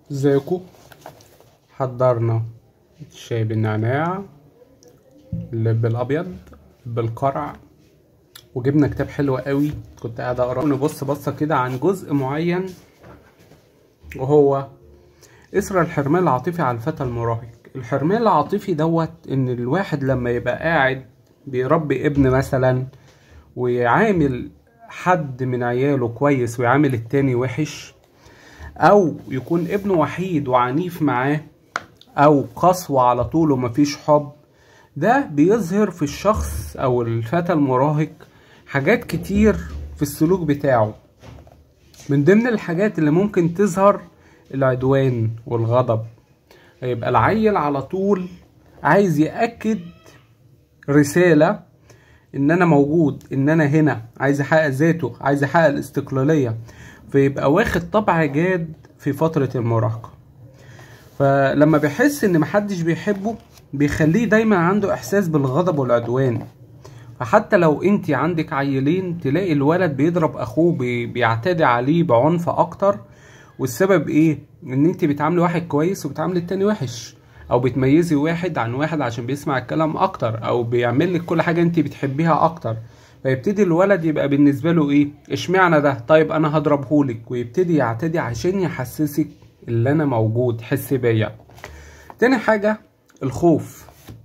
ازيكم حضرنا الشاي بالنعناع اللب الابيض بالقرع وجبنا كتاب حلو قوي كنت قاعد اقرا نبص بصه كده عن جزء معين وهو اسر الحرمان العاطفي على الفتى المراهق الحرمان العاطفي دوت ان الواحد لما يبقى قاعد بيربي ابن مثلا ويعامل حد من عياله كويس ويعامل التاني وحش او يكون ابنه وحيد وعنيف معاه او قسوة على طول ومفيش حب ده بيظهر في الشخص او الفتى المراهق حاجات كتير في السلوك بتاعه من ضمن الحاجات اللي ممكن تظهر العدوان والغضب هيبقى العيل على طول عايز يأكد رسالة ان انا موجود ان انا هنا عايز يحقق ذاته عايز يحقق الاستقلالية فيبقى واخد طبع جاد في فترة المراهقة فلما بيحس ان محدش بيحبه بيخليه دايما عنده احساس بالغضب والعدوان فحتى لو انت عندك عيلين تلاقي الولد بيضرب اخوه بي- بيعتدي عليه بعنف اكتر والسبب ايه ان انت بتعاملي واحد كويس وبتعاملي التاني وحش او بتميزي واحد عن واحد عشان بيسمع الكلام اكتر او بيعمل لك كل حاجه انت بتحبيها اكتر فيبتدي الولد يبقى بالنسبه له ايه اشمعنى ده طيب انا هضربهولك ويبتدي يعتدي عشان يحسسك اللي انا موجود حس بيا تاني حاجه الخوف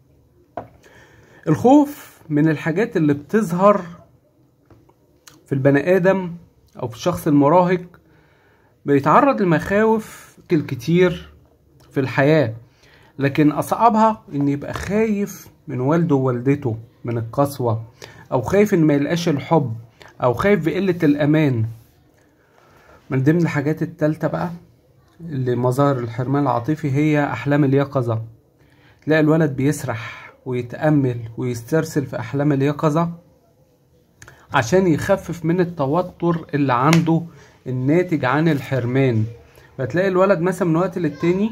الخوف من الحاجات اللي بتظهر في البني ادم او في الشخص المراهق بيتعرض لمخاوف الكتير في الحياة لكن أصعبها إن يبقى خايف من والده ووالدته من القسوة أو خايف إن ما يلقاش الحب أو خايف بقلة الأمان من ضمن الحاجات التالتة بقى اللي مظاهر الحرمان العاطفي هي أحلام اليقظة تلاقي الولد بيسرح ويتأمل ويسترسل في أحلام اليقظة عشان يخفف من التوتر اللي عنده الناتج عن الحرمان فتلاقي الولد مثلا من وقت للتاني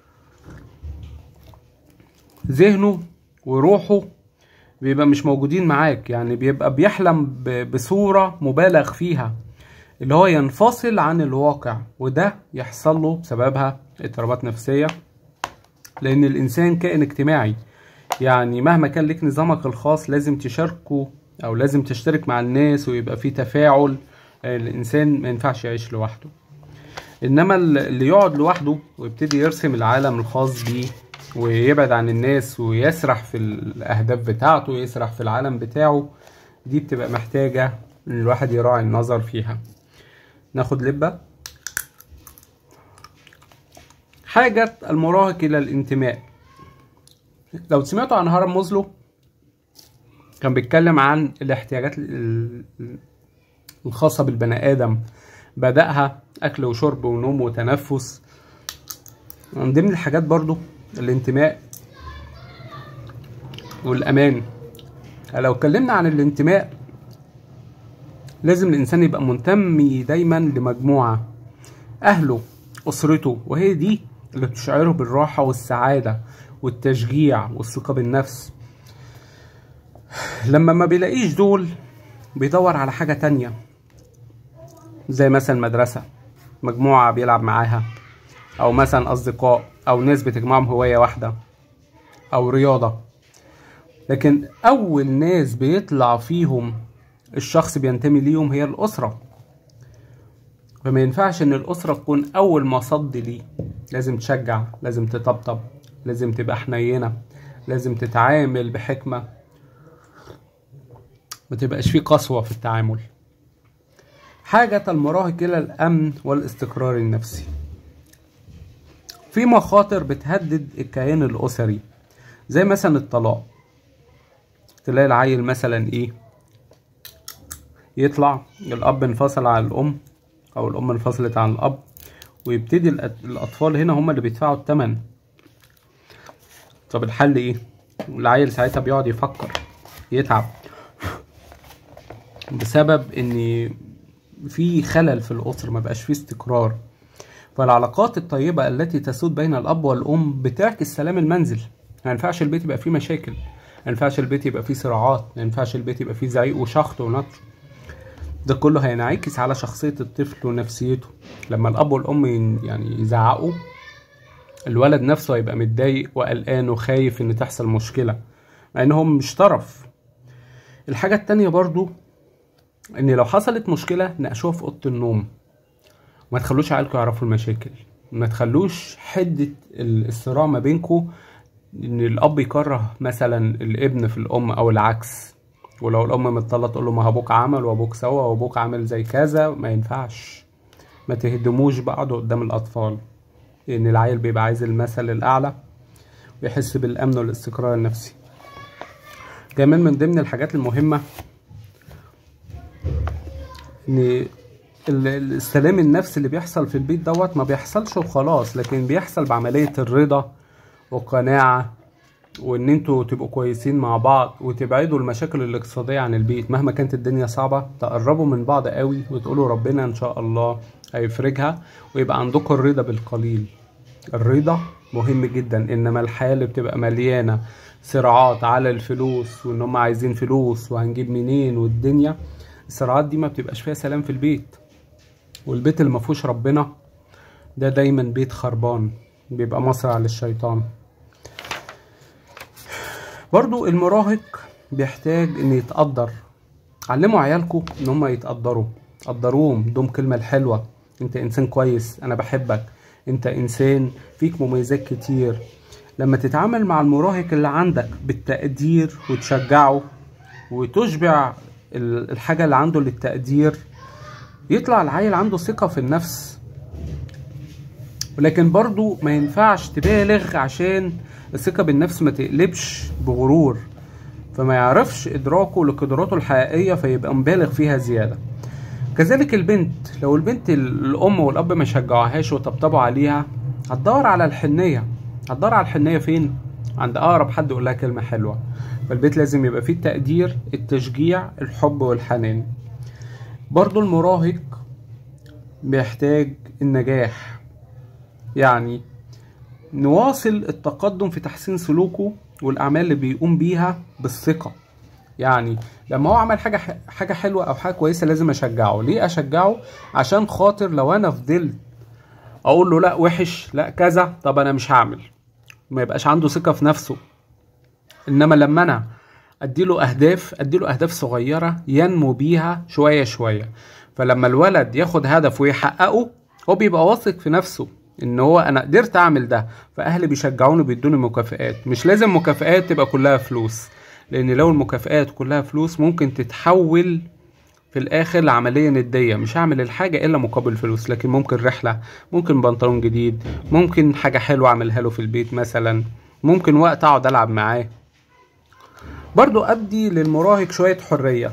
ذهنه وروحه بيبقى مش موجودين معاك يعني بيبقى بيحلم ب- بصورة مبالغ فيها اللي هو ينفصل عن الواقع وده يحصل له بسببها اضطرابات نفسية لأن الإنسان كائن اجتماعي يعني مهما كان لك نظامك الخاص لازم تشاركه أو لازم تشترك مع الناس ويبقى في تفاعل الإنسان ما ينفعش يعيش لوحده إنما اللي يقعد لوحده ويبتدي يرسم العالم الخاص بيه ويبعد عن الناس ويسرح في الأهداف بتاعته ويسرح في العالم بتاعه دي بتبقى محتاجة إن الواحد يراعي النظر فيها ناخد لبة حاجة المراهق إلى الانتماء لو سمعتوا عن هرم مازلو كان بيتكلم عن الاحتياجات ال- ال- الخاصة بالبني آدم بدأها أكل وشرب ونوم وتنفس من ضمن الحاجات برضو الانتماء والأمان لو اتكلمنا عن الانتماء لازم الإنسان يبقى منتمي دايما لمجموعة أهله أسرته وهي دي اللي بتشعره بالراحة والسعادة والتشجيع والثقة بالنفس لما ما بيلاقيش دول بيدور على حاجة تانية زي مثلا مدرسة مجموعة بيلعب معاها أو مثلا أصدقاء أو ناس بتجمعهم هواية واحدة أو رياضة لكن أول ناس بيطلع فيهم الشخص بينتمي ليهم هي الأسرة فما ينفعش إن الأسرة تكون أول مصد ليه لازم تشجع لازم تطبطب لازم تبقى حنينة لازم تتعامل بحكمة ما تبقاش فيه قسوة في التعامل حاجة المراهق إلى الأمن والاستقرار النفسي في مخاطر بتهدد الكيان الأسري زي مثلا الطلاق تلاقي العيل مثلا إيه يطلع الأب انفصل عن الأم أو الأم انفصلت عن الأب ويبتدي الأط- الأطفال هنا هم اللي بيدفعوا التمن طب الحل إيه؟ العيل ساعتها بيقعد يفكر يتعب بسبب ان في خلل في الاسره ما بقاش فيه استقرار فالعلاقات الطيبه التي تسود بين الاب والام بتعكس سلام المنزل ما ينفعش البيت يبقى فيه مشاكل ما ينفعش البيت يبقى فيه صراعات ما ينفعش البيت يبقى فيه زعيق وشخط ونطر ده كله هينعكس على شخصية الطفل ونفسيته لما الأب والأم ين- يعني يزعقوا الولد نفسه هيبقى متضايق وقلقان وخايف ان تحصل مشكلة مع انهم مش طرف الحاجة التانية برضو ان لو حصلت مشكلة ناقشوها في اوضة النوم وما تخلوش عيالكم يعرفوا المشاكل ما تخلوش حدة الصراع ما بينكم ان الاب يكره مثلا الابن في الام او العكس ولو الام متطلة تقول له ما ابوك عمل وابوك سوى وابوك عامل زي كذا ما ينفعش ما تهدموش بعض قدام الاطفال لان العيل بيبقى عايز المثل الاعلى ويحس بالامن والاستقرار النفسي كمان من ضمن الحاجات المهمة ان السلام النفسي اللي بيحصل في البيت دوت ما بيحصلش وخلاص لكن بيحصل بعملية الرضا والقناعة وان انتوا تبقوا كويسين مع بعض وتبعدوا المشاكل الاقتصادية عن البيت مهما كانت الدنيا صعبة تقربوا من بعض قوي وتقولوا ربنا ان شاء الله هيفرجها ويبقى عندكم الرضا بالقليل الرضا مهم جدا انما الحياة اللي بتبقى مليانة صراعات على الفلوس وان هم عايزين فلوس وهنجيب منين والدنيا الصراعات دي ما بتبقاش فيها سلام في البيت والبيت اللي ما فيهوش ربنا ده دايما بيت خربان بيبقى مصرع للشيطان برضو المراهق بيحتاج ان يتقدر علموا عيالكم ان هم يتقدروا قدروهم دوم كلمة الحلوة انت انسان كويس انا بحبك انت انسان فيك مميزات كتير لما تتعامل مع المراهق اللي عندك بالتقدير وتشجعه وتشبع الحاجة اللي عنده للتقدير يطلع العيل عنده ثقة في النفس ولكن برضو ما ينفعش تبالغ عشان الثقة بالنفس ما تقلبش بغرور فما يعرفش إدراكه لقدراته الحقيقية فيبقى مبالغ فيها زيادة كذلك البنت لو البنت الأم والأب ما شجعوهاش وطبطبوا عليها هتدور على الحنية هتدور على الحنية فين؟ عند أقرب حد يقول لها كلمة حلوة فالبيت لازم يبقى فيه التقدير التشجيع الحب والحنان برضو المراهق بيحتاج النجاح يعني نواصل التقدم في تحسين سلوكه والأعمال اللي بيقوم بيها بالثقة يعني لما هو عمل حاجة حاجة حلوة أو حاجة كويسة لازم أشجعه ليه أشجعه عشان خاطر لو أنا فضلت أقول له لا وحش لا كذا طب أنا مش هعمل ما يبقاش عنده ثقة في نفسه انما لما انا اديله اهداف اديله اهداف صغيرة ينمو بيها شوية شوية فلما الولد ياخد هدف ويحققه هو بيبقى واثق في نفسه ان هو انا قدرت اعمل ده فاهلي بيشجعوني بيدوني مكافئات مش لازم مكافئات تبقى كلها فلوس لان لو المكافئات كلها فلوس ممكن تتحول في الاخر لعمليه نديه مش هعمل الحاجه الا مقابل فلوس لكن ممكن رحله ممكن بنطلون جديد ممكن حاجه حلوه اعملها له في البيت مثلا ممكن وقت اقعد العب معاه برضو ادي للمراهق شويه حريه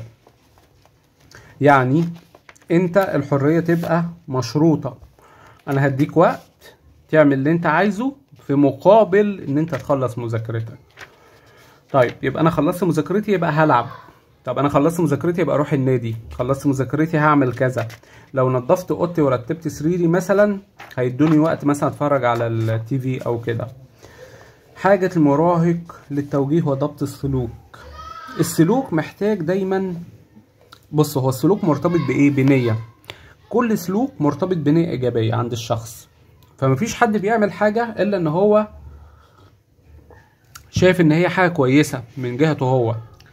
يعني انت الحريه تبقى مشروطه انا هديك وقت تعمل اللي انت عايزه في مقابل ان انت تخلص مذاكرتك طيب يبقى انا خلصت مذاكرتي يبقى هلعب طب انا خلصت مذاكرتي يبقى اروح النادي خلصت مذاكرتي هعمل كذا لو نظفت اوضتي ورتبت سريري مثلا هيدوني وقت مثلا اتفرج على التي في او كده حاجة المراهق للتوجيه وضبط السلوك السلوك محتاج دايما بص هو السلوك مرتبط بايه بنية كل سلوك مرتبط بنية ايجابية عند الشخص فمفيش حد بيعمل حاجة الا ان هو شايف ان هي حاجة كويسة من جهته هو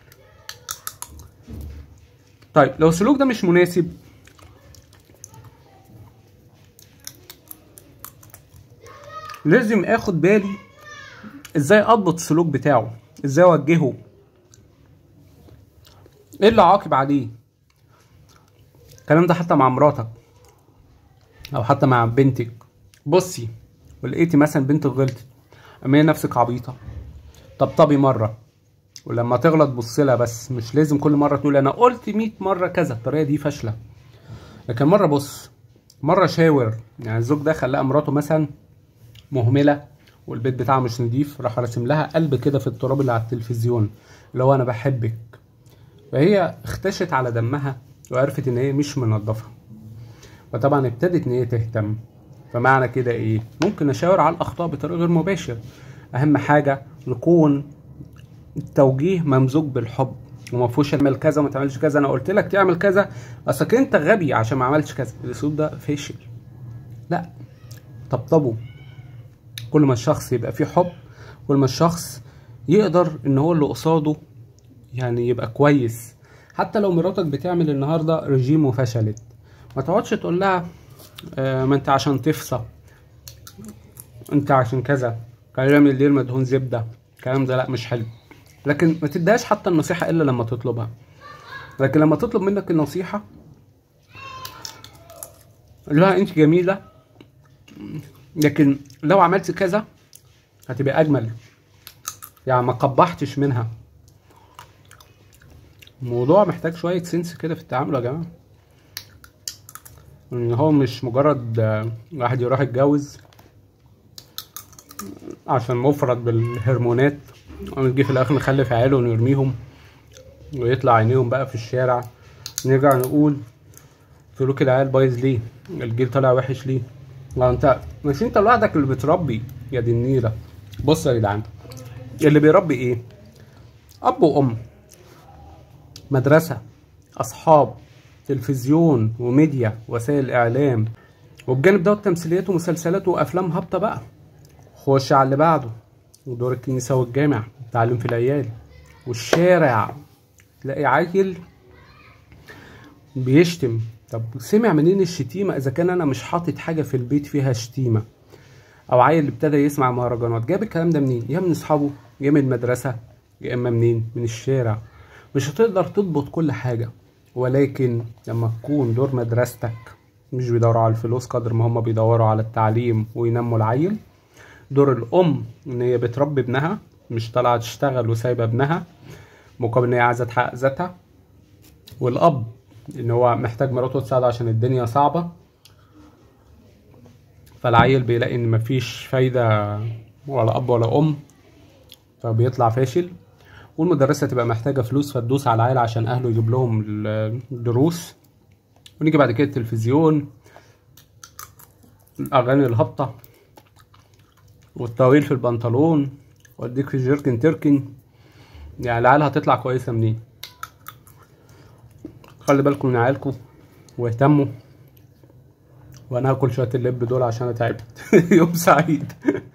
طيب لو السلوك ده مش مناسب لازم اخد بالي ازاي اضبط السلوك بتاعه ازاي اوجهه ايه اللي عاقب عليه الكلام ده حتى مع مراتك او حتى مع بنتك بصي ولقيتي مثلا بنتك غلطت اما نفسك عبيطه طبطبي مره ولما تغلط بص لها بس مش لازم كل مره تقول انا قلت 100 مره كذا الطريقه دي فاشله لكن مره بص مره شاور يعني الزوج ده خلى مراته مثلا مهمله والبيت بتاعها مش نضيف راح راسم لها قلب كده في التراب اللي على التلفزيون اللي هو انا بحبك فهي اختشت على دمها وعرفت ان هي مش منظفه فطبعا ابتدت ان هي تهتم فمعنى كده ايه ممكن اشاور على الاخطاء بطريقه غير مباشر اهم حاجه يكون التوجيه ممزوج بالحب وما فيهوش تعمل كذا وما تعملش كذا انا قلت لك تعمل كذا اصلك انت غبي عشان ما عملتش كذا الاسلوب ده فاشل لا طبطبه كل ما الشخص يبقى فيه حب كل ما الشخص يقدر ان هو اللي قصاده يعني يبقى كويس حتى لو مراتك بتعمل النهارده رجيم وفشلت ما تقعدش تقول لها آه ما انت عشان تفصى انت عشان كذا كلام الليل مدهون زبده الكلام ده لا مش حلو لكن ما تديهاش حتى النصيحه الا لما تطلبها لكن لما تطلب منك النصيحه لا انت جميله لكن لو عملت كذا هتبقى اجمل يعني ما قبحتش منها الموضوع محتاج شوية سنس كده في التعامل يا جماعة ان هو مش مجرد آه، واحد يروح يتجوز عشان مفرد بالهرمونات ونجي في الاخر نخلف عياله ونرميهم ويطلع عينيهم بقى في الشارع نرجع نقول سلوك العيال بايظ ليه الجيل طالع وحش ليه ما انت مش انت لوحدك اللي بتربي يا دي النيله بص يا جدعان اللي بيربي ايه اب وام مدرسه اصحاب تلفزيون وميديا وسائل اعلام وبجانب دوت تمثيليات ومسلسلات وافلام هابطه بقى خش على اللي بعده ودور الكنيسه والجامع التعليم في العيال والشارع تلاقي عيل بيشتم طب سمع منين الشتيمة إذا كان أنا مش حاطط حاجة في البيت فيها شتيمة أو عيل ابتدى يسمع مهرجانات جاب الكلام ده منين؟ يا من أصحابه يا من المدرسة يا إما منين؟ من الشارع مش هتقدر تضبط كل حاجة ولكن لما تكون دور مدرستك مش بيدوروا على الفلوس قدر ما هما بيدوروا على التعليم وينموا العيل دور الأم إن هي بتربي ابنها مش طالعة تشتغل وسايبة ابنها مقابل إن هي عايزة تحقق ذاتها والأب ان هو محتاج مراته تساعده عشان الدنيا صعبة فالعيل بيلاقي ان مفيش فايدة ولا اب ولا ام فبيطلع فاشل والمدرسة تبقى محتاجة فلوس فتدوس على العيل عشان اهله يجيب لهم الدروس ونيجي بعد كده التلفزيون الاغاني الهابطة والطويل في البنطلون واديك في الجيركن تركن يعني العيال هتطلع كويسة منين خلي بالكم من عيالكم واهتموا وانا هاكل شويه اللب دول عشان انا تعبت يوم سعيد